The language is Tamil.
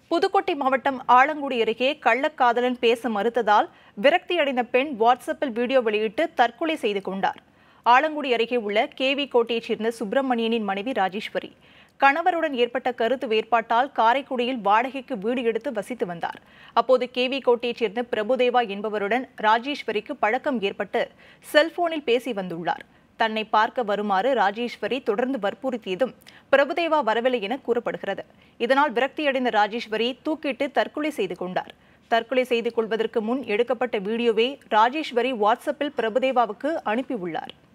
புதுக்கோட்டை மாவட்டம் ஆலங்குடி அருகே கள்ளக்காதலன் பேச மறுத்ததால் விரக்தியடைந்த பெண் வாட்ஸ்அப்பில் வீடியோ வெளியிட்டு தற்கொலை செய்து கொண்டார் ஆலங்குடி அருகே உள்ள கேவி கோட்டையைச் சேர்ந்த சுப்பிரமணியனின் மனைவி ராஜேஸ்வரி கணவருடன் ஏற்பட்ட கருத்து வேறுபாட்டால் காரைக்குடியில் வாடகைக்கு வீடு எடுத்து வசித்து வந்தார் அப்போது கேவி கோட்டையைச் சேர்ந்த பிரபுதேவா என்பவருடன் ராஜேஸ்வரிக்கு பழக்கம் ஏற்பட்டு செல்போனில் பேசி வந்துள்ளார் தன்னை பார்க்க வருமாறு ராஜேஸ்வரி தொடர்ந்து வற்புறுத்தியதும் பிரபுதேவா வரவில்லை என கூறப்படுகிறது இதனால் விரக்தியடைந்த ராஜேஸ்வரி தூக்கிட்டு தற்கொலை செய்து கொண்டார் தற்கொலை செய்து கொள்வதற்கு முன் எடுக்கப்பட்ட வீடியோவை ராஜேஸ்வரி வாட்ஸ்அப்பில் பிரபுதேவாவுக்கு அனுப்பியுள்ளார்